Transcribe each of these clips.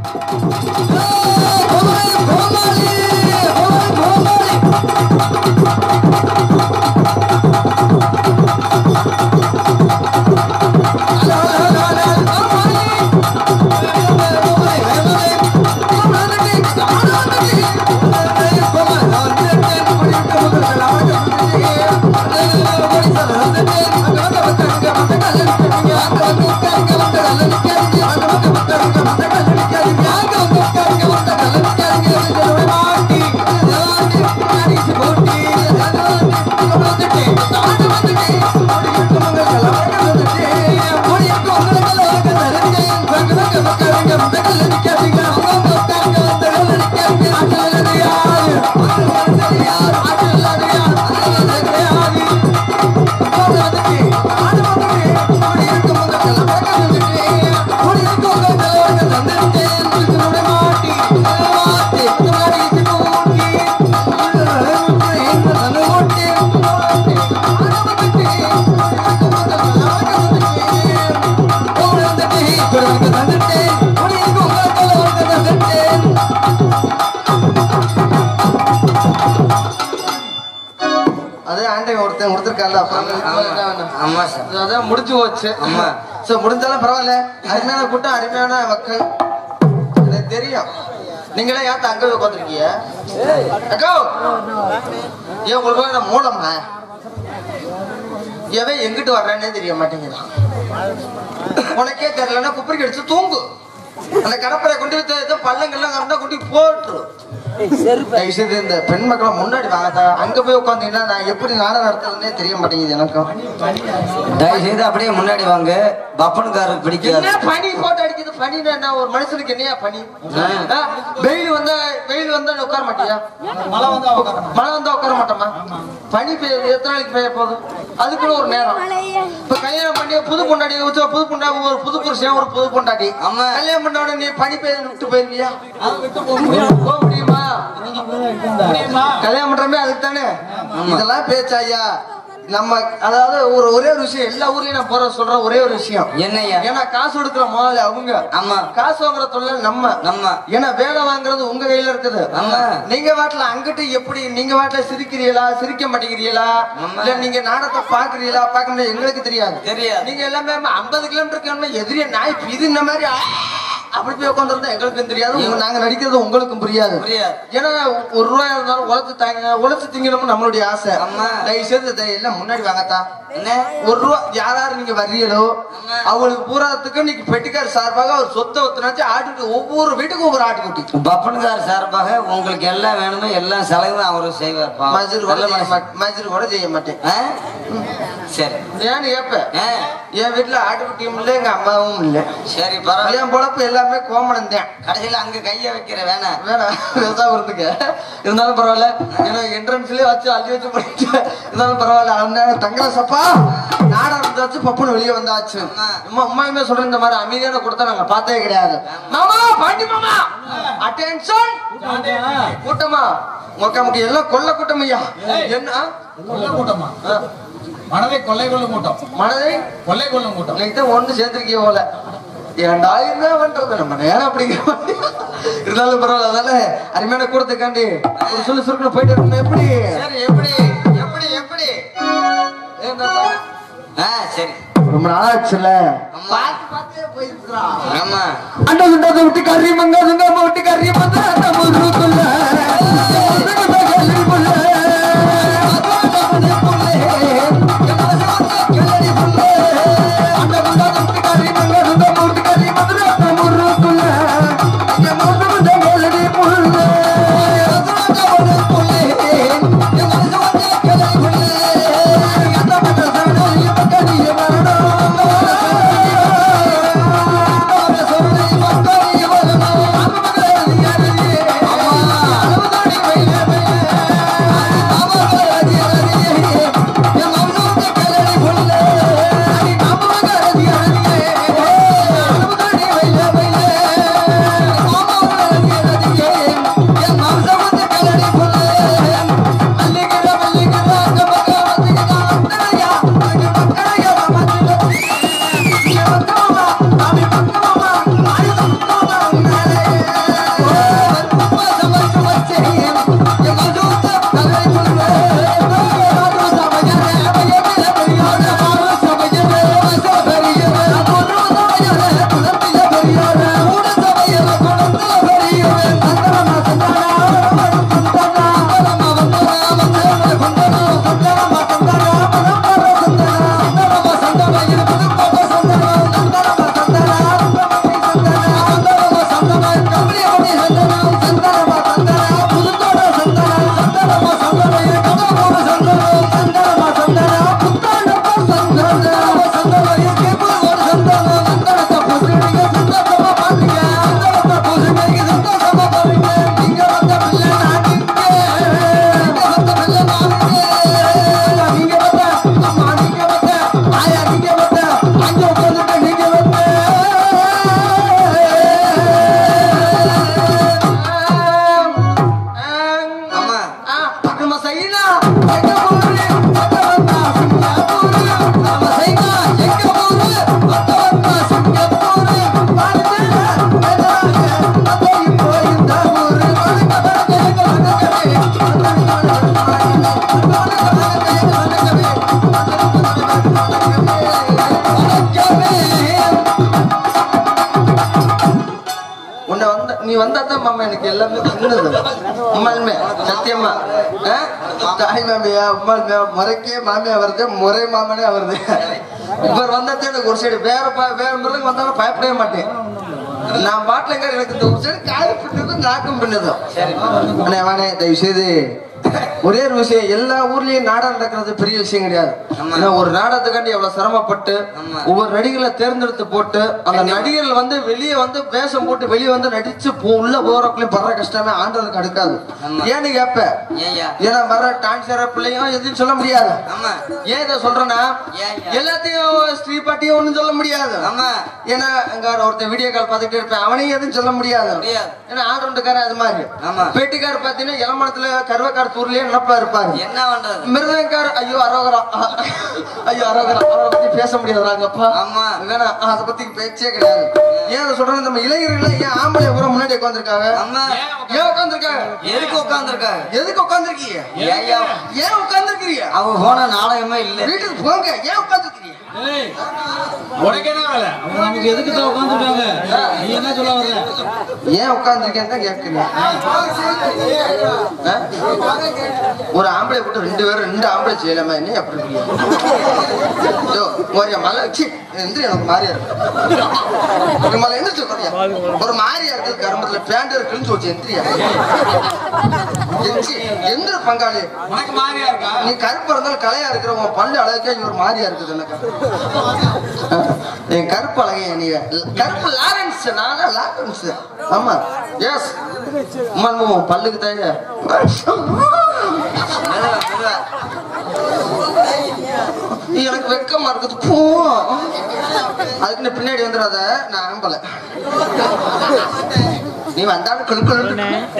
அதே ஆண்டை ஒருத்தன் கொடுத்துருக்கான்ல அப்புறம் என்ன வேணும்? ஆமா சார் அதான் முடிஞ்சு போச்சு ஆமா. சோ முடிஞ்சாலும் பரவாயில்ல அருமையான கூட்டம் அருமையான மக்கள் எனக்கு தெரியும் நீங்களே ஏன் அங்க போய் உட்காந்துருக்கீங்க அக்கா ஏன் உங்களுக்கு போய் நான் மூலமா எவன் எங்கிட்டு வர்றானே தெரிய மாட்டேங்குதான் உனக்கே தெரியலன்னா குப்பரி அடிச்சு தூங்கு அந்த கடப்பரை கொண்டு போய் ஏதோ பள்ளங்கள்லாம் கறந்தா கொண்டு போய் போட்டுரு தயவு செய்து இந்த பெண் மக்களை முன்னாடி வாங்கத்தா அங்க போய் உட்காந்தீங்கன்னா நான் எப்படி நாடகம் நடத்துறதுன்னே தெரிய மாட்டேங்குது எனக்கும் தயவு செய்து அப்படியே முன்னாடி வாங்க பப்பனுக்காரருக்கு பிடிக்காது என்ன பனி போட்டு அடிக்குது பனின்னா என்ன ஒரு மனுஷனுக்கு என்னையா பனி ஆ, வெயில் வந்தா வெயில் வந்தா நீ உட்கார மாட்டியா மழை வந்தா உட்கார மழை வந்தா உட்கார மாட்டோமா பனி பெய்யுது எத்தனை நாளைக்கு பெய்ய போகுது அதுக்குள்ள ஒரு நேரம் இப்ப கல்யாணம் பண்ணி புது பொண்டாடி வச்சு புது பொண்டாடி ஒரு புது புருஷன் ஒரு புது பொண்டாட்டி ஆமா. கல்யாணம் பண்ண உடனே நீ பனி பெய்யுது விட்டு போயிருவியா அதை விட்டு போக முடியாது போக முடியுமா முடியுமா கல்யாணம் பண்றமே அதுக்கு தானே ஆமா. இதெல்லாம் பேச்சாயா நம்ம அதாவது ஒரு ஒரே ஒரு விஷயம் எல்லா ஊர்லயும் நான் போற சொல்ற ஒரே ஒரு விஷயம் என்னய்யா ஏன்னா காசு கொடுக்குற முதல்ல அவங்க ஆமா காசு வாங்குற தொழில் நம்ம நம்ம ஏன்னா வேலை வாங்குறது உங்க கையில இருக்குது ஆமா. நீங்க வாட்டில அங்கிட்டு எப்படி நீங்க வாட்டில சிரிக்கிறீங்களா சிரிக்க மாட்டேங்கிறீங்களா ஆமா. இல்ல நீங்க நாடகத்தை பாக்குறீங்களா பார்க்க முடியாது எங்களுக்கு தெரியாது தெரியாது. நீங்க எல்லாமே ஐம்பது கிலோமீட்டர் எதிரியா நாய் இது இந்த மாதிரி ஆ, அப்படி போய் உட்காந்துருந்தா எங்களுக்கும் தெரியாது உங்க- நாங்க நடிக்கிறது உங்களுக்கும் புரியாது புரியாது. ஏன்னா ஒரு ரூபாய் இருந்தாலும் உழைச்சு தாங்க உழைச்சு திங்கணும்னு நம்மளுடைய ஆசை ஆமா. தயவு செய்து இதை எல்லாம் முன்னாடி வாங்கத்தான் என்ன ஒரு ரூபா யார் யார் நீங்க வர்றீங்களோ அவங்களுக்கு பூராத்துக்கு இன்னைக்கு பெட்டிக்கார் சார்பாக அவர் சொத்தை ஒத்துனாச்சு ஆட்டுக்கு ஒவ்வொரு வீட்டுக்கும் ஒவ்வொரு ஆட்டுக்குட்டி பப்பனுக்கார சார்பாக உங்களுக்கு எல்லாம் வேணுமோ எல்லாம் செலவும் அவரு செய்வார் பாவம். மஜூர் கூட நல்ல செய்ய மனுஷன். மாட்டேன் மஜூர் கூட செய்ய மாட்டேன் ஆ? சரி ஏன்னு கேப்ப ஆ, என் வீட்டுல ஆட்டுக்குட்டியும் இல்லை எங்க அம்மாவும் இல்லை சரி பரவாயில்ல என் பொழப்பு எல்லாமே கோமணம் தான் கடைசியில அங்க கைய வைக்கிற வேணாம் வேணாம் விவசாயம் இருந்துக்க இருந்தாலும் பரவாயில்ல ஏன்னா என்ட்ரன்ஸ்லயே வச்சு அள்ளி வச்சு பண்ணிட்டு இருந்தாலும் பரவாயில்ல அவன் தங்கல சப்பா நாடகம் இருந்தாச்சு பப்புன்னு வெளியே வந்தாச்சு ஆமா. அம்மா உண்மையுமே சொல்றேன் இந்த மாதிரி அமைதியான கொடுத்தா நாங்க பார்த்ததே கிடையாது மாமா பாண்டி மாமா அட்டென்ஷன் கூட்டமா மொக்க முக்கிய எல்லாம் கொல்ல கூட்டம் ஐயா என்ன கொள்ளை கூட்டமா ஆ, மனதை கொள்ளை கொள்ளும் கூட்டம் மனதை கொள்ளை கொள்ளும் கூட்டம் இன்னைக்கு தான் ஒண்ணு சேர்ந்திருக்கீங்க போல ஏன்டா என்ன பண்றது நம்ம நேரம் அப்படிங்கிற மாதிரி. இருந்தாலும் பரவாயில்ல அதனால அருமையான கூடத்துக்காண்டி ஒரு சொல்லு சுருக்குன்னு போயிட்டு இருக்கணும் எப்படி சரி எப்படி எப்படி எப்படி ஏன்டா? ஆ சரி ரொம்ப நாளாச்சுல ஆமா ஆமா அண்ட சுண்டதை விட்டு கறி மங்க சுண்டமா விட்டு கறி மங்க அந்த முருகுள்ள உன்னை வந்த நீ வந்தா தான் மாமா எனக்கு எல்லாமே சின்னது உண்மையுமே சத்தியமா ஆ? தாய் மாமியா உண்மையுமே முறைக்கே மாமியா வருது முறை மாமனே வருது இவர் வந்ததே எனக்கு ஒரு சைடு வேற ப- வேற மிருகம் வந்தாலும் பயப்படவே மாட்டேன் நான் பாட்டிலங்க எனக்கு இந்த ஒரு சைடு காது பின்னதும் நாக்கும் பின்னதும் அண்ணே வாணே தயவு செய்து ஒரே ஒரு விஷயம் எல்லா ஊர்லயும் நாடகம் நடக்கிறது பெரிய விஷயம் கிடையாது ஏன்னா ஒரு நாடகத்துக்காண்டி எவ்வளவு சிரமப்பட்டு ஒவ்வொரு நடிகர்களை தேர்ந்தெடுத்து போட்டு அந்த நடிகர்கள் வந்து வெளியே வந்து வேஷம் போட்டு வெளியே வந்து நடிச்சு போ- உள்ள போறக்குள்ளயும் படுற கஷ்டமே ஆண்டவனுக்கு அடுக்காது ஏன்னு கேப்ப ஏய்யா ஏன்னா வர்ற டான்ஸர பிள்ளையும் எதுவும் சொல்ல முடியாது ஆமா ஏன் இதை சொல்றேன்னா ஏன், ஏன்? எல்லாத்தையும் ஸ்ரீபாட்டியும் ஒண்ணும் சொல்ல முடியாது ஆமா ஏன்னா அங்க ஒருத்தன் வீடியோ கால் பார்த்துட்டு இருப்பேன் அவனையும் எதுவும் சொல்ல முடியாது முடியாது. ஏன்னா ஆடுறக்காரன் அது மாதிரி ஆமா. பேட்டிக்கார் பாத்தீங்கன்னா இளமணத்துல கருவக்கார் தூர்லயே நினப்பா இருப்பாரு என்ன பண்றது மிருதங்கார் ஐயோ அரோகரா ஐயோ அரோகரா அவரை பத்தி பேச முடியாதுறாங்கப்பா ஆமா. வேணா அதை பத்தி பேச்சே கிடையாது ஏன் அதை சொல்றேன் நம்ம இளைஞர்கள் ஏன் ஆம்பளை கூட முன்னாடி உட்காந்துருக்காங்க ஆமா ஏன் உட்காந்துருக்காங்க எதுக்கு உட்கார்ந்துருக்காங்க எதுக்கு உட்காந்துருக்கீங்க ஏய்யா ஏன் உட்காந்துருக்கீங்க அவங்க போன நாடகமே இல்ல வீட்டுக்கு போங்க ஏன் உட்காந்துருக்கீங்க ஏய், உனக்கு என்ன வேலை அவங்க நமக்கு எதுக்கு தான் உட்காந்துருக்காங்க நீ என்ன சொல்ல வர்ற ஏன் உட்காந்துருக்கேன்னு தான் கேட்குறீங்க ஒரு ஆம்பளை போட்டு ரெண்டு பேரும் ரெண்டு ஆம்பளை செய்யலாமா என்ன அப்படி இருக்கீங்க? ஐயோ, ஒரு மலை சி, எந்திரி எனக்கு மாறியா இருக்கு ஒரு மலை எந்திரிச்சு உட்காரியா ஒரு மாறியா இருக்குது கரும்பத்துல பேண்ட் கிழிஞ்சு வச்சு எந்திரியா எந்திரி எந்திர பங்காளி உனக்கு மாறியா இருக்கா நீ கருப்பா இருந்தாலும் கலையா இருக்கிற உன் பல்லு அழகா இவர் மாறியா இருக்குது எனக்கு என் கருப்பு அழகே நீ கருப்பு லாரன்ஸ் நானா லாரன்ஸ் ஆமா எஸ் அம்மா உன் பல்லுக்கு தாய மெதுவா, மெதுவா. எனக்கு வெக்கமா இருக்குது போ அதுக்கு நீ பின்னாடி வந்துடாத நான் ஆம்பல நீ வந்தாலும் குழு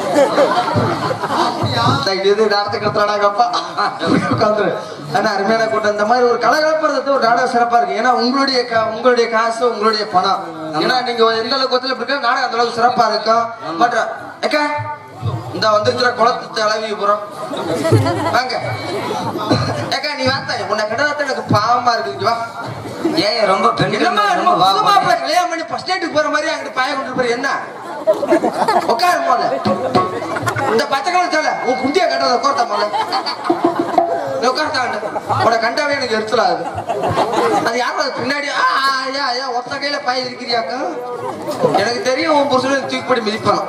இது நாடத்துக்கு எடுத்துறாடாங்கப்பா உட்காந்துரு ஆனா அருமையான கூட்டம் இந்த மாதிரி ஒரு கலகலப்புறது ஒரு நாடகம் சிறப்பா இருக்கு ஏன்னா உங்களுடைய கா- உங்களுடைய காசு உங்களுடைய பணம் ஏன்னா நீங்க எந்த அளவுக்கு ஒத்துல இருக்க நாடகம் அந்த அளவுக்கு சிறப்பா இருக்கும் மற்ற அக்கா இந்த வந்துருக்கிற குளத்து அளவி புறம் வாங்க ஏக்கா நீ வாத்தா உன்னை கிடத்த எனக்கு பாவமா இருக்கு இங்க வா ஏய்யா ரொம்ப பெண்கள் என்னம்மா மேல என்னமோ ரொம்ப புது பாவம் மாப்பிள்ளை கல்யாணம் பண்ணி ஃபர்ஸ்ட் நைட்டுக்கு போற மாதிரி அங்கிட்டு பாய கொண்டு போற என்ன உட்காரு போல இந்த பச்சை கலர் சேலை உன் குண்டிய கட்டுறத உட்கார்த்தா போல நீ உட்கார்த்தாண்டு உன கண்டாவே எனக்கு எரிச்சல் ஆகுது அது யாரும் அது பின்னாடி ஆ ஆ, ஐயா ஐயா ஒத்த கையில பாய் இருக்கிறியாக்கா எனக்கு தெரியும் உன் புருஷனை தூக்கி போட்டு மிதிப்பான்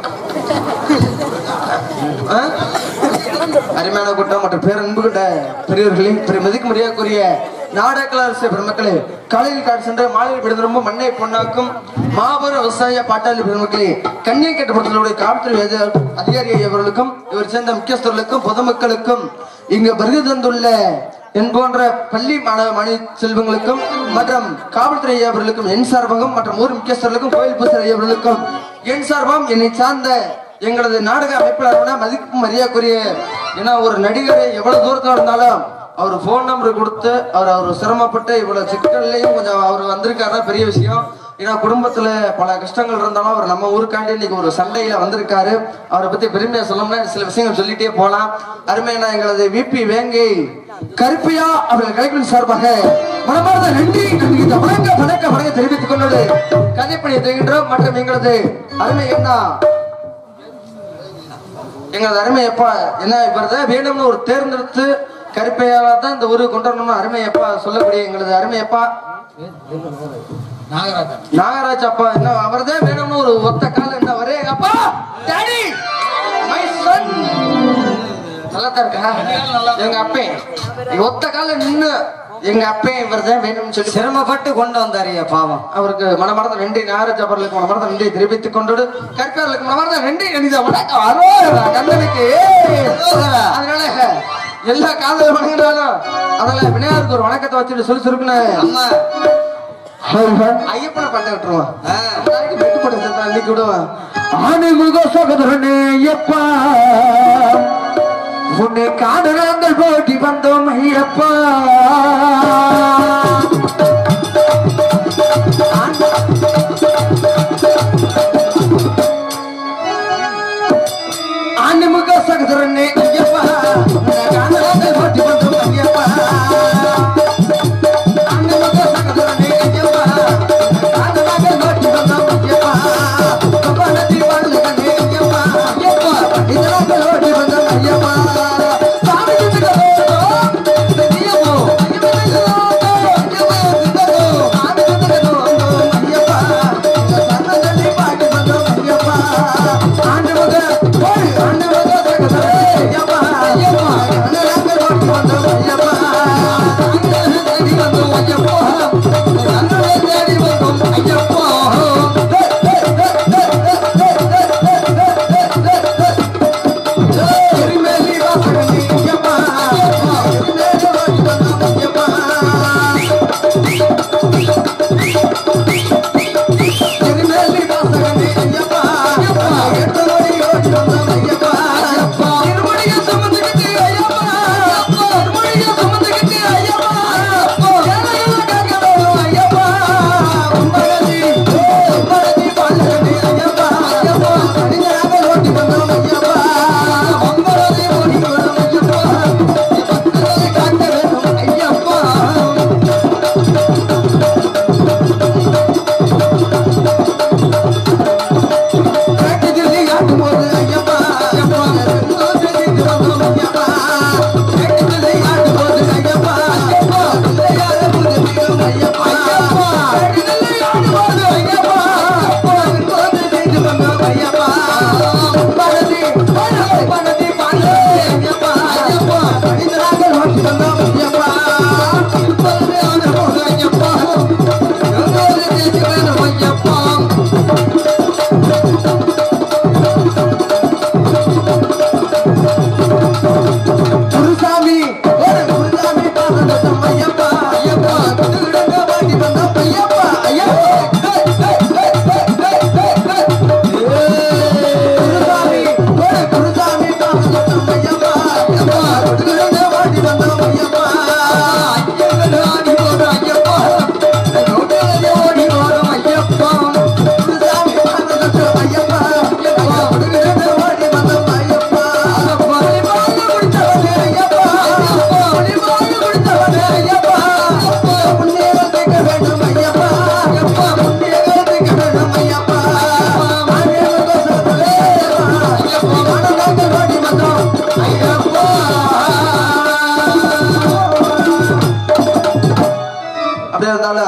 ஆ? அருமையான கூட்டம் மற்றும் பேரன்பு கொண்ட பெரியவர்களே பெரிய மதிக்க முடியாதக்குரிய நாடகலரசு பெருமக்களே காலையில் காடு சென்ற மாலையில் விடுதிரும்பும் மண்ணை பொன்னாக்கும் மாபெரும் விவசாய பாட்டாளி பெருமக்களே கண்ணியை கட்டுப்படுத்தலுடைய காவல்துறை அதிகாரி- அதிகாரி அவர்களுக்கும் இவர் சேர்ந்த முக்கியஸ்தர்களுக்கும் பொதுமக்களுக்கும் இங்கு வருகை தந்துள்ள என் போன்ற பள்ளி மாணவ மணி செல்வங்களுக்கும் மற்றும் காவல்துறை அவர்களுக்கும் என் சார்பாகவும் மற்றும் ஊர் முக்கியஸ்தர்களுக்கும் கோயில் பூசை அவர்களுக்கும் என் சார்பாகவும் என்னை சார்ந்த எங்களது நாடக அமைப்பாளர்னா மதிப்பு மரியாதைக்குரிய ஏன்னா ஒரு நடிகர் எவ்வளவு தூரத்துல இருந்தாலும் அவர் ஃபோன் நம்பர் கொடுத்து அவர் அவர் சிரமப்பட்டு இவ்வளவு சிக்கல்லையும் கொஞ்சம் அவர் வந்திருக்காருன்னா பெரிய விஷயம் ஏன்னா குடும்பத்துல பல கஷ்டங்கள் இருந்தாலும் அவர் நம்ம ஊருக்காண்டி இன்னைக்கு ஒரு சண்டையில வந்திருக்காரு அவரை பத்தி பெருமையா சொல்லணும்னா சில விஷயங்கள் சொல்லிட்டே போலாம் அருமையான எங்களது விபி வேங்கை கருப்பியா அவர்கள் கலைப்பின் சார்பாக மனமார்ந்த நன்றி நன்றி இந்த வணக்க வணக்க வணக்க தெரிவித்துக் கொண்டது கதைப்பணியை செய்கின்றோம் மற்றும் எங்களது அருமை என்ன எங்களது அருமை எப்பா என்ன இவர் தான் வேணும்னு ஒரு தேர்ந்தெடுத்து கருப்பையால தான் இந்த ஊருக்கு கொண்டு வரணும்னு அருமை எப்பா சொல்லக்கூடிய எங்களது அருமை அப்பா நாகராஜன் நாகராஜ் அப்பா என்ன அவர் தான் வேணும்னு ஒரு ஒத்த கால என்ன ஒரே அப்பா டாடி மை சன் நல்லா தான் இருக்கா எங்க அப்பே ஒத்த கால நின்னு எங்க அப்பே இவர் தான் வேணும்னு சொல்லி சிரமப்பட்டு கொண்டு வந்தாரியா பாவம் அவருக்கு மனமார்ந்த நன்றி நாகராஜ் அவர்களுக்கு மனமார்ந்த நன்றி தெரிவித்துக் கொண்டு கற்கார்களுக்கு மனமார்ந்த நன்றி கணித வணக்கம் அரோகரா, கண்ணனுக்கு அரோகரா. அதனால எல்லா காதலும் வணங்குறாலும் அதனால விநாயகருக்கு ஒரு வணக்கத்தை வச்சுட்டு சொல்லி சுருக்குன்னு அம்மா ஐயப்பனை பண்ண விட்டுருவான் ஆ. நாளைக்கு மெட்டு போட்டு செத்தா இன்னைக்கு விடுவான் ஆனை முருக சகோதரனே ஐயப்பா உன்னை காண நாங்கள் போட்டி வந்தோம் ஐயப்பா ஆன்மீக சகோதரனே ஐயப்பா உன்னை காண நாங்கள் போட்டி வந்தோம் ஐயப்பா ஆன்மீக சகோதரனே ஐயப்பா உன்னை காண நாங்கள் போட்டி வந்தோம் ஐயப்பா கபாலத்தில் வாழ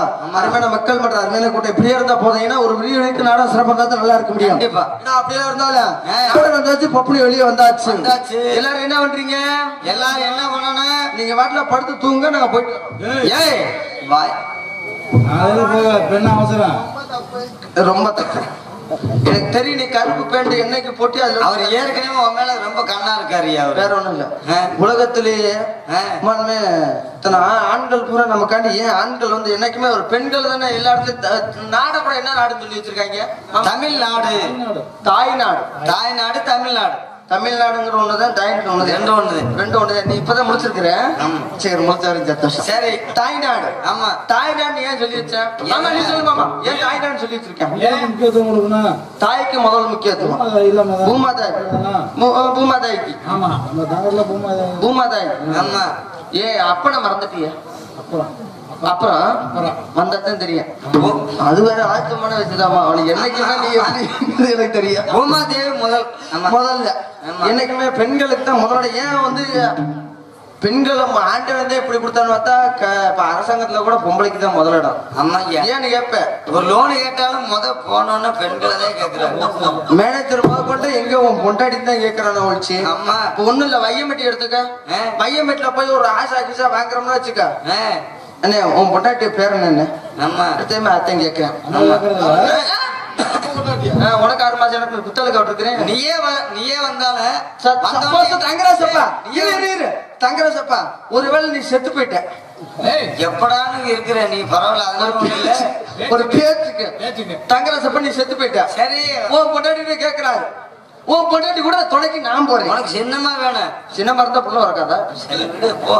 அருமையான மக்கள் மற்றும் அருமையான கூட்டம் இப்படியே இருந்தா போதும் ஏன்னா ஒரு வீடுக்கு நாடகம் சிறப்பாக இருந்தா தான் நல்லா இருக்க முடியும் கண்டிப்பா. ஏன்னா அப்படியே இருந்தாலும் ஆ. நாடகம் வந்தாச்சு பப்புனி வெளியே வந்தாச்சு வந்தாச்சு. எல்லாரும் என்ன பண்றீங்க எல்லாரும் என்ன பண்ணணும் நீங்க வாட்டில படுத்து தூங்க நாங்க போயிட்டு வரோம். ஏய் வாய் அதுல போக பெண்ண அவசரம் ரொம்ப தப்பு எனக்கு தெரியும் நீ கருப்பு பேண்ட் என்னைக்கு போட்டு அதுல அவர் ஏற்கனவே உன் மேல ரொம்ப கண்ணா இருக்காரு அவர் வேற ஒண்ணும் இல்ல ஆ. உலகத்திலேயே ஆ. உண்மையாலுமே இத்தனை ஆ- ஆண்கள் பூரா நமக்காண்டி ஏன் ஆண்கள் வந்து என்னைக்குமே ஒரு பெண்கள் தானே எல்லா இடத்துலயும் த- நாடை கூட என்ன நாடுன்னு சொல்லி வச்சிருக்காங்க தமிழ்நாடு தாய்நாடு தாய்நாடு தமிழ்நாடு தமிழ்நாடுங்கிற ஒண்ணுதான் தாய்நாடு ஒண்ணுதான் ரெண்டு ஒண்ணுது. ரெண்டு ஒண்ணுதான் நீ இப்பதான் முடிச்சிருக்கிற ஆமா. சரி முடிச்சவரையும் சந்தோஷம் சரி தாய்நாடு ஆமா தாய்நாடு ஏன் சொல்லி வச்சேன் மாமா நீ சொல்லு மாமா ஏன் தாய்நாடு சொல்லி வச்சிருக்கேன் ஏன் முக்கியத்துவம் கொடுக்கணும் தாய்க்கு முதல் முக்கியத்துவம் பூமா இல்லாம தான். பூமாதாய் பூ- பூமாதாய்க்கு ஆமா நம்ம தாங்கல பூமா இது. பூமாதாய் ஆமா ஏ அப்பனை மறந்துட்டிய அப்புறம் அப்புறம் அப்புறம். வந்தாதான் தெரியும் அது வேற ஆச்சமான வச்சுதாமா அவனுக்கு என்னைக்குமே நீ எப்படி எனக்கு தெரியும் பூமாதேவி முதல் ஆமா முதல்ல ஆமா. என்னைக்குமே பெண்களுக்கு தான் முதல்ல ஏன் வந்து பெண்களும் ஆண்டவன் இப்படி கொடுத்தான்னு பார்த்தா க- இப்ப அரசாங்கத்துல கூட பொம்பளைக்கு தான் முதலிடம் ஆமா ஐயா ஏன்னு கேப்ப ஒரு லோன் கேட்டாலும் முத போனோன்னு பெண்களை தான் கேக்குறாங்க மேனேஜர் முதற்கொண்டு எங்க உன் பொண்டாடி தான் கேட்கறான ஒழிச்சு ஆமா இப்ப ஒண்ணும் இல்ல வையமெட்டி எடுத்துக்க ஆ. வையமெட்டில போய் ஒரு ஆசா கிசா வாங்குறோம்னு வச்சுக்க ஆ, அண்ணே உன் பொண்டாட்டி பேர் என்ன ஆமா அடுத்தமே அத்தையும் கேட்கிறேன் அண்ணா கேக்குறதில்ல. ஆ, உனக்கு ஆறு மாசம் எனக்கு பித்தளை கவிட்டுருக்கிறேன் நீயே வ- நீயே வந்தால சப்போஸ் தங்கராசப்பா இரு இரு இரு தங்கராசப்பா ஒருவேளை நீ செத்து போயிட்ட எப்படான்னு இருக்கிற நீ பரவாயில்ல அதெல்லாம் ஒண்ணும் இல்ல ஒரு பேச்சுக்கு பேச்சுக்கு. தங்கராசப்பா நீ செத்து போயிட்ட சரி உன் பொண்டாட்டி கேக்குறாரு உன் பொண்டாட்டி கூட துணைக்கு நான் போறேன் உனக்கு சின்னமா வேணும் சின்ன மரத்த புள்ள வரக்காதா சரி விடு போ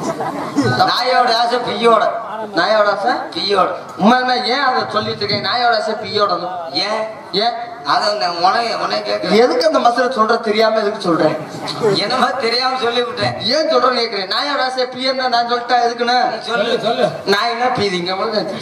நாயோட ஆசை பியோட நாயோட ஆசை பியோட உண்மையுமே ஏன் அதை சொல்லிட்டு இருக்கேன் நாயோட ஆசை பியோட ஏன் ஏன் அத உன உன கேட்க எதுக்கு அந்த மசரை சொல்ற தெரியாம எதுக்கு சொல்றேன் என்னமா தெரியாம சொல்லி விட்டேன் ஏன் சொல்றேன்னு கேக்குறேன் நாயோட ஆசை பியன்னா நான் சொல்லிட்டா எதுக்குன்னு நீ சொல்லு சொல்லு சொல்லு நான் என்ன பீதிங்க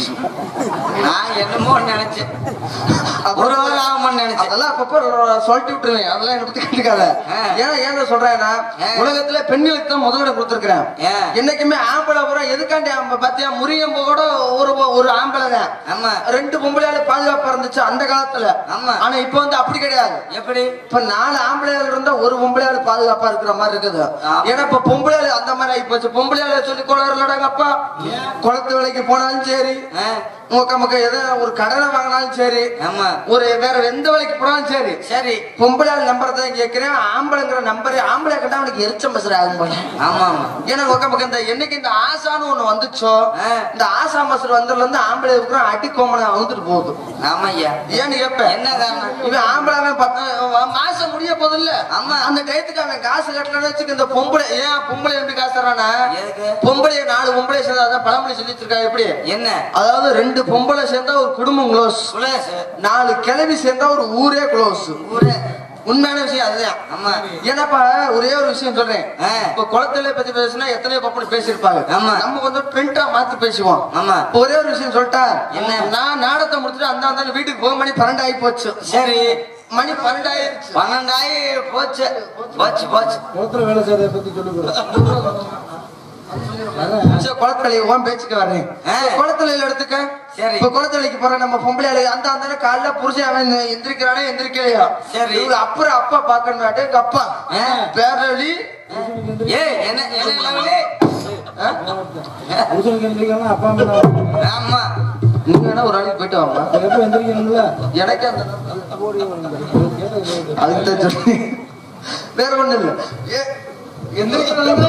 நான் என்னமோ நினைச்சேன் ஒரு வேளை ஆகும்னு நினைச்சேன் அதெல்லாம் அப்பப்ப சொல்லிட்டு விட்டுருவேன் அதெல்லாம் என்ன பத்தி கண்டுக்காத ஆ. ஏன் ஏன் சொல்றேன்னா ஆ. உலகத்துல பெண்களுக்கு தான் முதலிடம் கொடுத்துருக்கிறேன் ஆ. என்னைக்குமே ஆம்பளை பூரா எதுக்காண்டி ஆம்ப பாத்தியா முறியம்பு கூட ஒரு ஒரு ஆம்பளை தான் ஆமா ரெண்டு பொம்பளையால பாதுகாப்பா இருந்துச்சு அந்த காலத்துல ஆமா. ஆனா இப்ப வந்து அப்படி கிடையாது எப்படி இப்ப நாலு ஆம்பளையாள் இருந்தா ஒரு பொம்பளையாள் பாதுகாப்பா இருக்கிற மாதிரி இருக்குது ஆ. ஏன்னா இப்ப பொம்பளையாள் அந்த மாதிரி ஆகி போச்சு பொம்பளையாள சொல்லி கொள்ளாருலடாங்க அப்பா குளத்து வேலைக்கு போனாலும் சரி ஆ, உங்க நமக்கு எதோ ஒரு கடனை வாங்கினாலும் சரி ஆமா ஒரு வேற எந்த வேலைக்கு போனாலும் சரி சரி பொம்பளையாள் நம்பர் தான் கேட்கிறேன் ஆம்பளைங்கிற நம்பரு ஆம்பளை கண்டா அவனுக்கு எரிச்ச மசர் ஆகும் போல ஆமா ஆமா ஏன்னா உங்க நமக்கு இந்த என்னைக்கு இந்த ஆசான்னு ஒண்ணு வந்துச்சோ ஆ. இந்த ஆசா மசர் வந்ததுல இருந்து ஆம்பளை இருக்கிற அடி கோமனை அவுந்துட்டு போகுது ஆமா ஐயா ஏன்னு கேப்ப என்ன காரணம் இவன் ஆம்பளை அவன் பத்து- அவன் மாசம் முடிய போதில்ல ஆமா. அந்த டயத்துக்கு அவன் காசு கட்டலன்னு வச்சுக்க இந்த பொம்பளை ஏன் பொம்பளை எப்படி காசு தரானா எதுக்கு பொம்பளை நாலு பொம்பளை சேர்ந்தா அதான் பழமொழி சொல்லி வச்சிருக்கா எப்படி என்ன அதாவது ரெண்டு பொம்பளை சேர்ந்தா ஒரு குடும்பம் க்ளோஸ் சுலேஷ் நாலு கிளவி சேர்ந்தா ஒரு ஊரே க்ளோஸ் ஊரே உண்மையான விஷயம் அதுதான் ஆமா ஏன்னாப்பா ஒரே ஒரு விஷயம் சொல்றேன் ஆ. இப்ப குளத்துல பத்தி பேசினா எத்தனையோ பப்பனி பேசியிருப்பாங்க ஆமா. நம்ம வந்து பிரிண்டா மாத்தி பேசுவோம் ஆமா இப்ப ஒரே ஒரு விஷயம் சொல்லிட்டா என்ன? நான் நாடகத்தை முடிச்சுட்டு அந்த அந்த வீட்டுக்கு போக மணி பன்னெண்டு ஆகி போச்சு சரி மணி பன்னெண்டு ஆயிருச்சு பன்னெண்டாயி போச்சு போச்சு போச்சு குளத்துல வேலை செய்யறத பத்தி சொல்லி கொடு சரி, குளத்தலை உன் பேச்சுக்கு வர்றேன் ஆ. குளத்தலையில எடுத்துக்க சரி. இப்ப குளத்தலைக்கு போற நம்ம பொம்பளை ஆளு, அந்த அந்த காலைல புருஷன் அவன் எந்திரிக்கிறானே எந்திரிக்கலையா சரி. இவங்க அப்புறம் அப்பா பாக்கணும் எங்க அப்பா ஆ. பேரழி ஏய் என்ன என்ன லெவலு புருஷனுக்கு எந்திரிக்கலாம் அப்பா அம்மா நான் ஆமா நீங்க வேணா ஒரு நாளைக்கு போயிட்டு வாங்க எப்ப எந்திரிக்கணும்ல எனக்கு அந்த கேட்டது அதுக்கு தான் சொன்னேன். வேற ஒண்ணு இல்ல ஏ, எந்திரிக்கிறாங்களே?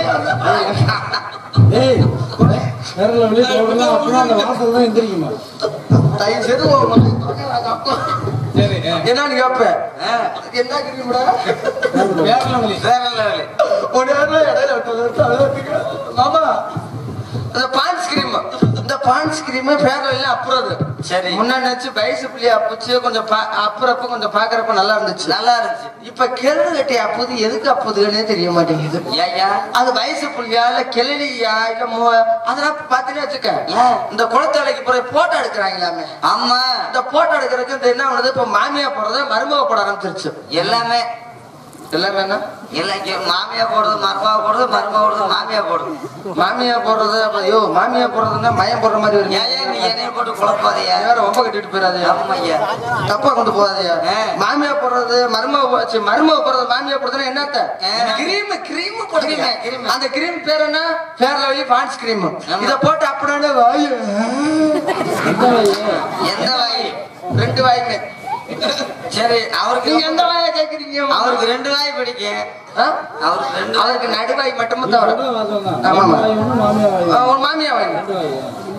ஏய் வேறல வெளியே போகணும் அப்படின்னா அந்த வாசல் தான் எந்திரிக்குமா தயவு செய்து உன் மகன் அப்பா. சரி என்னன்னு கேப்ப ஆ, என்ன கிரீம்டா வேறல வெளியே வேற லெவலு உடனே இடையில விட்டது விட்டு அழுதுங்க. மாமா அந்த பான்ஸ் கிரீம் இந்த பான்ஸ் கிரீம் பேர்ல இல்ல அப்புறம் அது சரி. முன்னாடி நினைச்சு வயசு பிள்ளைய அப்புச்சு கொஞ்சம் பா- அப்புறப்ப கொஞ்சம் பாக்குறப்ப நல்லா இருந்துச்சு நல்லா இருந்துச்சு இப்ப கிழடு கட்டி அப்புது எதுக்கு அப்புதுன்னே தெரிய மாட்டேங்குது ஏய்யா அது வயசு புள்ளியா இல்ல கிளலியா இல்ல மு- அதெல்லாம் பாத்தீங்கன்னா வச்சுக்க ஏன்? இந்த குளத்தலைக்கு போற போட்டோ எடுக்கிறாங்களாமே ஆமா இந்த போட்டோ எடுக்கிறதுக்கு இந்த என்ன பண்ணுது இப்ப மாமியா போடுறத மருமக போட ஆரம்பிச்சிருச்சு எல்லாமே எல்லாமே என்ன எல்லாம் இங்க மாமியா போடுறது மருமகா போடுறது மருமகா போடுறது மாமியா போடுறது மாமியா போடுறது அப்ப ஐயோ மாமியா போடுறதுன்னா மயம் போடுற மாதிரி வருங்க ஏன் ஏன் நீ என்னைய போட்டு குழப்பாதையா வேற ரொம்ப கட்டிட்டு போயிடாதே ஆமா ஐயா தப்பா கொண்டு போகாதயா ஆ. மாமியா போடுறது மருமக சி, மருமக போடுறது மாமியா போடுறதுன்னா என்னத்த ஆ. கிரீம் கிரீம் போடுறீங்க கிரீம், கிரீம். அந்த கிரீம் பேர் என்ன ஃபேர் லவ்லி பான்ஸ் கிரீம் ஆமா. இத போட்டு அப்படியே வாய் எந்த வயசு எந்த வாய் ரெண்டு வாய்மே சரி அவருக்கு நீங்க எந்த வாயை கேக்குறீங்க அவருக்கு ரெண்டு வாய் பிடிக்கும் ஆ? அவருக்கு ரெண்டு வாய் அவருக்கு நடுவாய் மட்டும் தவிர சொல்ற வாசம் தான். ஆமாமா. வாய் ஒண்ணு, மாமியா வாய் ஆ, ஒண்ணு. ஒரு மாமியா வாங்க ரெண்டு வாய்.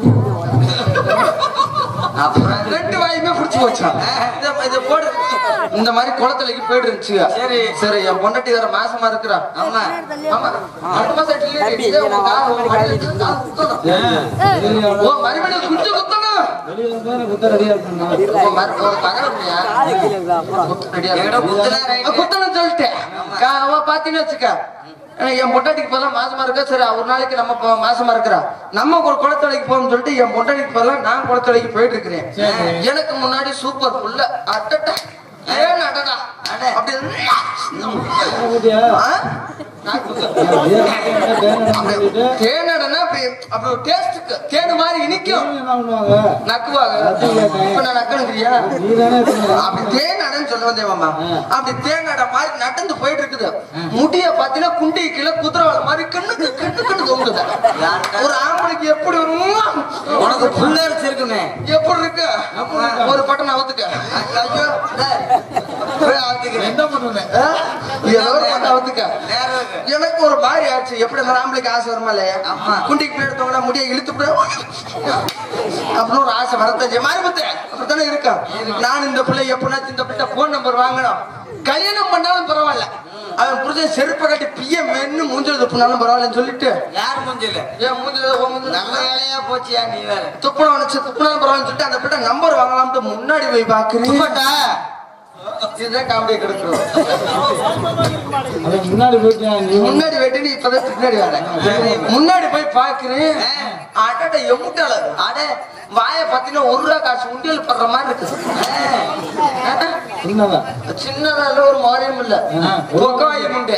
அப்புறம் ரெண்டு வாயுமே புடிச்சு போச்சான் இத இத போடு இந்த மாதிரி குளத்தலைக்கு போயிட்டு இருந்துச்சு சரி. சரி என் பொண்டாட்டி வேற மாசமா இருக்கிறா ஆமா ஆமா அடுத்த மாசம் டெலிவரி இதே உன் கால் உன் மடியில இருக்கு, கால் குத்தணும். ஏன்? வெளியில ஓ மறுபடியும் குஞ்சு குத்தணும் வெளியில இருந்தா குத்த ரெடியா இருக்கணும் ஓ, மறு- ஓ, பகலம்யா. குத்து ரெடியா எங்கடா இருக்கு. குத்துனா ஆ, ரைட்டு குத்தணும்னு சொல்லிட்டேன் கா- அவ பாத்தீங்கன்னு வச்சுக்க அஹ் என் பொண்டாட்டிக்கு பதிலா மாசமா இருக்கா சரி ஒரு நாளைக்கு நம்ம ப- மாசமா இருக்கிறா நம்ம ஒரு குளத்தொலைக்கு போகணும்னு சொல்லிட்டு என் பொண்டாட்டிக்கு பதிலா நான் குளத்தொலைக்கு போயிட்டு இருக்கிறேன் சரி. எனக்கு முன்னாடி சூப்பர் புல்ல அட்டட்ட ஏன் அடடா அட. அப்படி ஊட்டியா ஆ? நான் குத்து. சொல்லிட்டு தேனடனா அப்படி அப்படி ஒரு டேஸ்ட்டுக்கு தேனு மாதிரி இனிக்கும் என்ன பண்ணுவாங்க நக்குவாங்க இப்ப நான் நக்கணுங்கிறியா நீ தானே அப்படி தேனடன்னு சொல்ல வந்தேன் மாமா ஆ. அப்படி தேனட மாதிரி நடந்து போயிட்டு இருக்குது முடிய பாத்தீங்கன்னா குண்டி கீழே குதிரவாள மாதிரி கண்ணுக்கு கண்ணு கண்ணு தொங்குது ஒரு ஆம்பளைக்கு எப்படி ஒரு உம்மா, உனக்கு புல்லரிச்சு இருக்குமே எப்படி இருக்கு ஒரு பட்டன் அவுத்துக்க ஐயோ டேய், போய் அழுத்துக்கிறேன். என்ன பண்ணுவேன் ஆ? ஏதோ ஒரு பட்டன் அவுத்துக்க நேரம் இருக்கு. எனக்கு ஒரு மாதிரி ஆச்சு எப்படி அந்த ஆம்பளைக்கு ஆசை வருமா இல்லையா ஆமா. குண்டிக்கு பின்னாடி எடுத்தவங்களா முடிய இழுத்து விட அப்படின்னு ஒரு ஆசை வரத்தஞ்சு மாறுபத்து அப்படித்தானே இருக்கா நான் இந்த பிள்ளை எப்படினாச்சும் இந்த பிள்ளை போன் நம்பர் வாங்கணும் கல்யாணம் பண்ணாலும் பரவாயில்ல அவன் புரிஞ்ச செருப்பை கட்டி பிய மென்னு மூஞ்சல் துப்புனாலும் பரவாயில்லன்னு சொல்லிட்டு யார் மூஞ்சில ஏன் மூஞ்சல் உன் மூஞ்சில நல்ல வேலையா போச்சியா நீ வேற துப்புன உனச்சு துப்புனாலும் பரவாயில்லன்னு சொல்லிட்டு அந்த பிள்ளை நம்பர் வாங்கலாம்னு முன்னாடி போய் பாக்குறேன் துப்பட்டா இதுதான் காமெடியை கெடுக்கிறோம் அது முன்னாடி போயிட்டு நீ முன்னாடி வெட்டி நீ இப்பதான் பின்னாடி வர முன்னாடி போய் பாக்குறேன் அடட எமுட்டால அட வாய பாத்தீங்கன்னா ஒரு ரூபா காசு உண்டியல் படுற மாதிரி இருக்கு சின்னதா சின்னதா இல்ல ஒரு மாரியம் இல்ல பொக்கவாயி முண்டை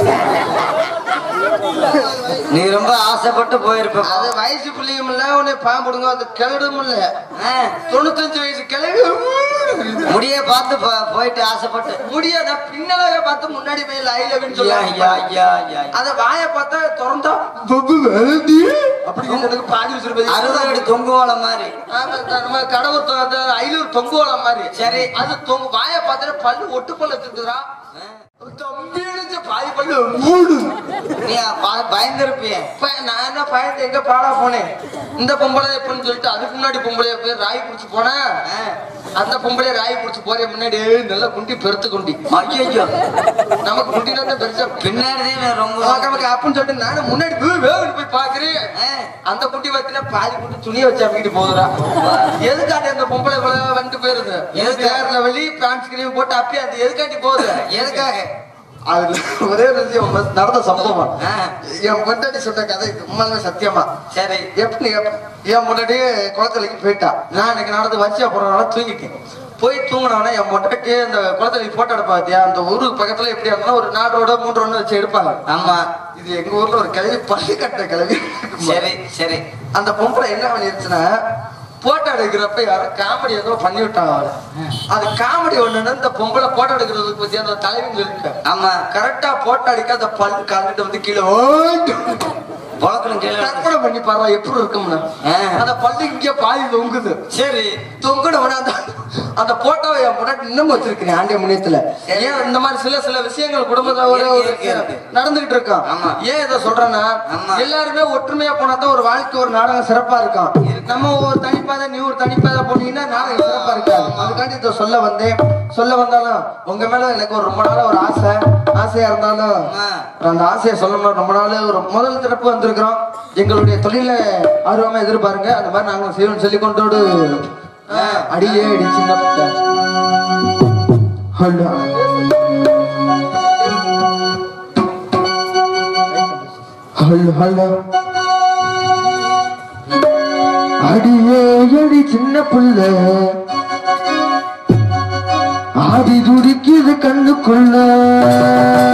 நீ ரொம்ப ஆசைப்பட்டு போயிருப்ப அது வயசு பிள்ளையும் இல்ல உன்னை பாம்புடுங்க அது கிளடும் இல்ல ஆ, தொண்ணூத்தஞ்சு வயசு கிளவி முடிய பார்த்து போ- போயிட்டு ஆசைப்பட்டு முடியாத பின்னலாக பார்த்து முன்னாடி போய் ஐ லவ்னு யா, யா, சொல்லுவாங்க யா, யா. அத வாய பார்த்தா திறந்தா பப்பு வேலந்தி அப்படின்னு எனக்கு பாதி வச்சிருப்பது அறுபது அடி தொங்குவாள மாதிரி ஆமா, நம்ம கடவுள் தொ- அந்த ஐநூறு தொங்குவல மாதிரி சரி. அது தொங்கு வாய பார்த்தா பல்லு ஒட்டு பல்லு வச்சிருக்குறா தம்பி அடிச்ச பாதி பல்லு மூடு நீ ப- பயந்திருப்பிய இப்ப நான் என்ன பயந்து எங்க பாடா போனேன் இந்த பொம்பளை எப்படின்னு சொல்லிட்டு அதுக்கு முன்னாடி பொம்பளைய போய் ராய் புடிச்சு போனேன் அந்த பொம்பளைய ராய் புடிச்சு போறே முன்னாடி நல்லா குண்டி பெருத்து குண்டி ஐயோ நமக்கு குண்டினா தான் பெருசா பின்னாடிதான் ரொம்ப நமக்கு அப்படின்னு சொல்லிட்டு நானும் முன்னாடி போய் வேகன்னு போய் பாக்குறேன் ஆ, அந்த குட்டி பத்தின பாதி குட்டி துணியை வச்சு அப்படிட்டு போகுதுடா எதுக்காண்டி அந்த பொம்பளை இவ்வளவு வந்துட்டு போயிருது எதுக்கு? எதுக்கு வெளி பேண்ட் கிரீம் போட்டு அப்படியே அது எதுக்காண்டி போகுது எதுக்காக அதுல ஒரே ஒரு விஷயம் ம- நடந்த சம்பவம் ஆ. என் முன்னாடி சொன்ன கதை இது உண்மையாலுமே சத்தியமா சரி எப்படி எப்- என் முன்னாடி குளத்தலைக்கு போயிட்டா நான் இன்னைக்கு நடந்து வச்சியா போறதுனால தூங்கிட்டேன் போய் தூங்கினவனே என் முன்னாடி அந்த குளத்தலைக்கு போட்டோ எடுப்பா பாத்தியா அந்த ஊருக்கு பக்கத்துல எப்படி இருந்தாலும் ஒரு நாலு ரோட மூன்று ரோடு வச்சு எடுப்பாங்க ஆமா இது எங்க ஊர்ல ஒரு கிளவி பள்ளி கட்ட கிளவி சரி சரி அந்த பொம்பளை என்ன பண்ணிருச்சுன்னா போட்டோ எடுக்கிறப்ப யாரோ காமெடி ஏதோ பண்ணி விட்டாங்க அவளை அது காமெடி ஒண்ணுன்னு இந்த பொம்பளை போட்டோ எடுக்கிறதுக்கு பத்தி அந்த தலைவிங்க இருக்கு ஆமா கரெக்டா போட்டோ அடிக்க அந்த பல்லு கலந்துட்டு வந்து கீழே ஓட்டு புழக்கணும் கீழே கற்பனை பண்ணி பாரு எப்படி இருக்கும்னு ஆ. அந்த பல்லு இங்க பாதி தொங்குது சரி தொங்குனவன அந்த அந்த போட்டோவை என் முன்னாடி இன்னும் வச்சிருக்கேன் ஆண்டிய முனியத்துல ஏன் இந்த மாதிரி சில சில விஷயங்கள் குடும்பத்துல ஒரு ஒரு இருக்கு, இருக்கு. நடந்துகிட்டு இருக்கோம் ஆமா. ஏன் இதை சொல்றேன்னா ஆமா. எல்லாருமே ஒற்றுமையா போனா தான் ஒரு வாழ்க்கை ஒரு நாடகம் சிறப்பா இருக்கும் நம்ம ஒரு தனிப்பாதை நீ ஒரு தனிப்பாதை போனீங்கன்னா நாடகம் சிறப்பா இருக்காது அதுக்காண்டி இதை சொல்ல வந்தேன் சொல்ல வந்தாலும் உங்க மேல எனக்கு ஒரு ரொம்ப நாளா ஒரு ஆசை ஆசையா இருந்தாலும் ஆமா. அந்த ஆசையை சொல்லணும் ரொம்ப நாள் ஒரு முதல் திறப்பு வந்திருக்கிறோம் எங்களுடைய தொழில ஆர்வமா எதிர்பாருங்க அந்த மாதிரி நாங்க செய்வோம் சொல்லி கொண்டோடு அடியே அடி சின்ன பிள்ளை. ஹலோ. ஹலோ ஹலோ அடியே அடி சின்ன புள்ள ஆடி துடிக்குது கண்ணுக்குள்ள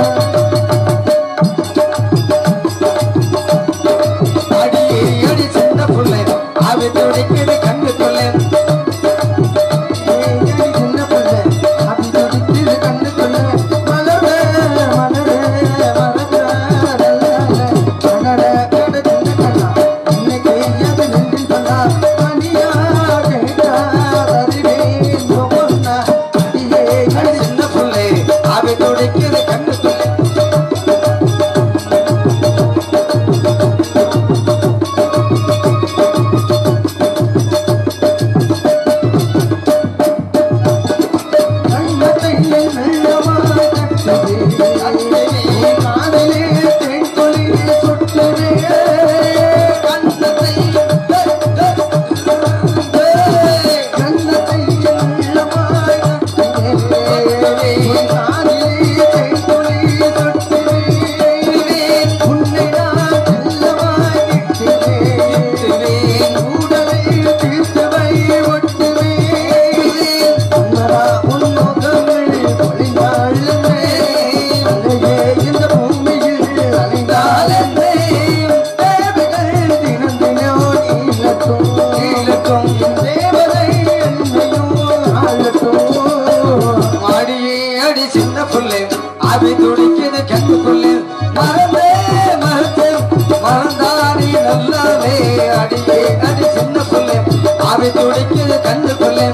அடியே அடி சின்ன புள்ளே அவி துடிக்குது கண்டு புள்ளே மறந்தே மறந்தே மறந்தானே நல்லாவே அடியே அடி சின்ன புள்ளே அவி துடிக்குது கண்டு புள்ளே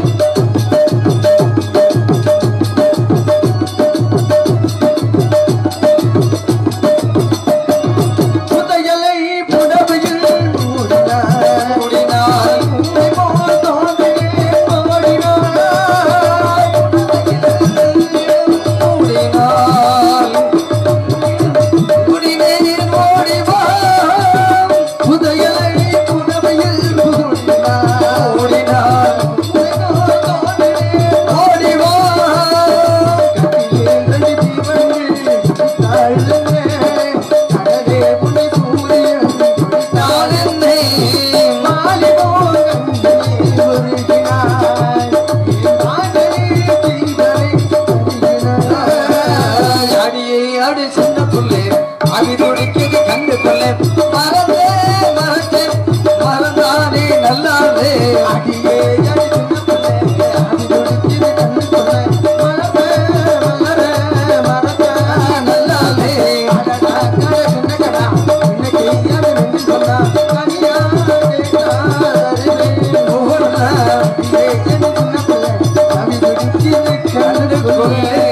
புதையலை புடவையில் மூடினார் முடினால் உன்னை போல் தோன்றியே பாடினார் முடினால் முடிவேன் ஓடி வா புதையலை புடவையில் மூடினார் முடினால் உன்னை போல் தோன்றியே ஓடி வா நான் என்னை அடியே அடி சின்ன புள்ளே அவி துடிக்குது கண்டு கொள்ளே மறந்தே மறந்தே மறந்தானே நல்லாவே அடியே அடி சின்ன நல்லாவே கண்டு கொள்ளே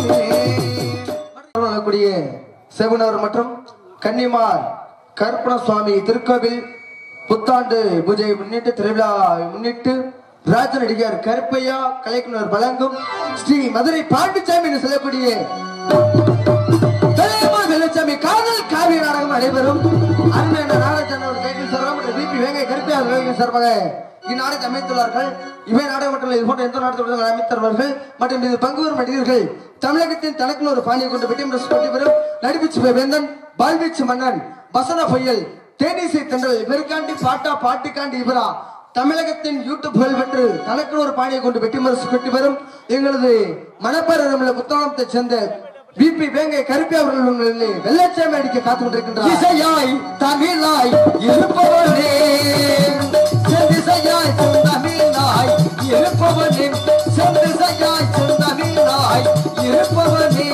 கூடிய செவனர் மற்றும் கன்னிமார் கற்பன சுவாமி திருக்கோவில் புத்தாண்டு பூஜையை முன்னிட்டு திருவிழாவை முன்னிட்டு ராஜ நடிகர் கருப்பையா கலைக்குனர் வழங்கும் ஸ்ரீ மதுரை பாண்டிச்சாமி என்று சொல்லக்கூடிய தலைவர் வெள்ளச்சாமி காதல் காவிய நாடகம் நடைபெறும் அருமையான நாடகத்தின் ஒரு கைகள் சார்பாக மற்றும் பிபி வேங்கை கருப்பையா வேங்கை சார்பாக இந்நாடகத்தை அமைத்துள்ளார்கள் இவை நாடகம் மட்டும் இது போன்ற எந்த நாடகத்துடன் அமைத்தவர்கள் மற்றும் இது பங்கு பெறும் நடிகர்கள் தமிழகத்தின் தனக்குன்னு ஒரு பாணியை கொண்டு வெட்டி முரசு போட்டி பெறும் நடிப்புச்சு வேந்தன் பால்வீச்சு மன்னன் வசன பொய்யல் தேனிசை தென்றல் பெருக்காண்டி பாட்டா பாட்டுக்காண்டி இவரா தமிழகத்தின் யூடியூப் புகழ் பெற்று தனக்கு ஒரு பாணியை கொண்டு வெட்டி முரசு பெட்டி பெறும் எங்களது மணப்பாறையில் உள்ள புத்தகத்தை சேர்ந்த பிபி வேங்கை கருப்பி அவர்கள் உங்களை வெள்ளச்சாமி அடிக்க காத்துக் கொண்டிருக்கின்றார் இசையாய் தமிழாய் இருப்பவனே செந்திசையாய் செந்தமிழாய் இருப்பவனே செந்திசையாய் செந்தமிழாய் இருப்பவனே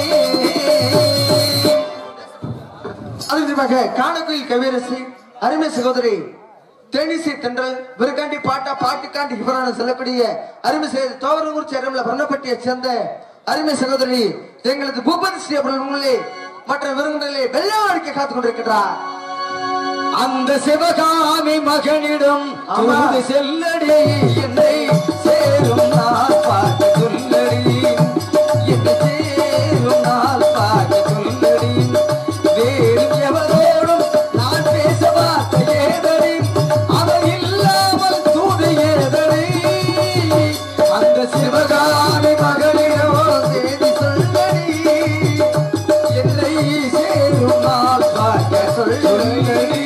அது விதமாக காணக்குயில் கவியரசி அருமை சகோதரி தேனிசை தென்றல் விருக்காண்டி பாட்டா பாட்டுக்காண்டி இவரான செல்லக்கூடிய அருமை செய்த தோவரங்கூர் சேரம்ல வர்ணப்பட்டியை சேர்ந்த அருமை சகோதரி எங்களது பூபதி ஸ்ரீ அவர்கள் முன்னிலே மற்ற விருந்திலே வெள்ளம் அடிக்க காத்துக் கொண்டிருக்கிறார் அந்த சிவகாமி மகனிடம் ஆமா. தூது செல்லடி என்னை சேரும் நாள் பார்க்க சொல்லடி என்னை சேரும் நாள் பார்க்க சொல்லடி வேறு எவரோடும் நான் பேச வார்த்தை ஏதடி அவர் இல்லாமல் தூது ஏதடி அந்த சிவகாமி மகனிடம் தேடி சொல்லடி என்னை சேரும் நாள் பார்க்க சொல்லடி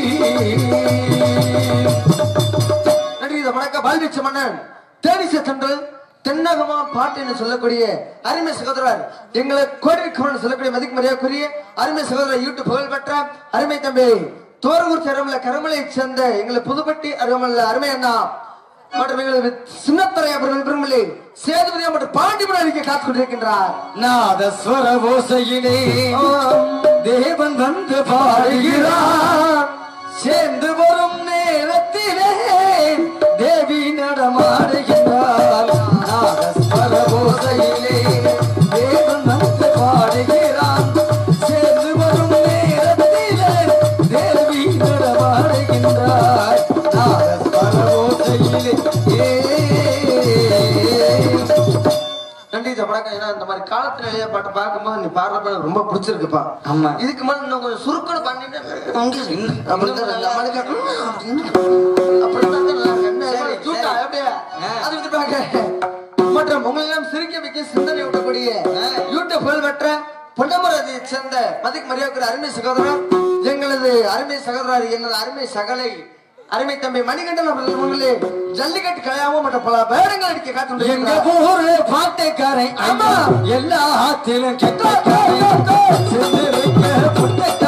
நடிகை வணக்க பால்வீச்சு மன்னன் தேனிசை தென்றல் தென்னகமா பாட்டு என்று சொல்லக்கூடிய அருமை சகோதரர் எங்களை கோடி கமன் சொல்லக்கூடிய மதிக்கு மரியாதைக்குரிய அருமை சகோதரர் யூடியூப் புகழ் பெற்ற அருமை தம்பி தோரகூர் சேரமல கரமலை சேர்ந்த எங்களை புதுப்பட்டி அருமல்ல அருமை அண்ணா மற்றும் எங்களது சின்னத்தரை அவர்கள் பெருமலை சேதுபதியா மற்றும் பாண்டிபுரம் அளிக்க காத்துக் கொண்டிருக்கின்றார் நாதஸ்வர ஓசையிலே தேவன் வந்து பாடுகிறார் சேர்ந்து வரும் நேரத்திலே தேவி நடமாடுகிறார் நாதஸ்வர ஓசையிலே தேவன் வந்து பாடுகிறார் சேர்ந்து வரும் நேரத்திலே தேவி நடமாடுகின்றார் நாதஸ்வர ஓசையிலே ஏ நன்றி இந்த படக்கம் ஏன்னா இந்த மாதிரி காலத்துல எழுதிய பாட்டை பார்க்க பார்க்கும்போது நீ பாடுறப்ப எனக்கு ரொம்ப பிடிச்சிருக்குப்பா ஆமா. இதுக்கு மேல இன்னும் கொஞ்சம் சுருக்கணும் பண்ணிட்டு அப்படிதான் நம்மளுக்கு அப்படிதான் நல்லா இருக்கு. என்ன சரி, சூட்டா, சரி. எப்படியா? அது விட்டுப்பாங்க. மற்றும் உங்களெல்லாம் சிரிக்க வைக்க சிந்தனை விடக்கூடிய யூடியூப் புகழ்பெற்ற பொன்னமராதியை சேர்ந்த மதிக்கு மரியாதை அருமை சகோதரர் எங்களது அருமை சகோதரர் எனது அருமை சகலை அருமை தம்பி மணிகண்டன் அவர்கள் முன்னிலே ஜல்லிக்கட்டு கலையாவும் மற்றும் பல பேரங்கள் அடிக்க காத்து எங்க கொண்டிருக்கிறார். ஊரு பாட்டைக்காரை ஆமா. எல்லாத்திலும் கெட்ட சிந்து வைக்க புட்டை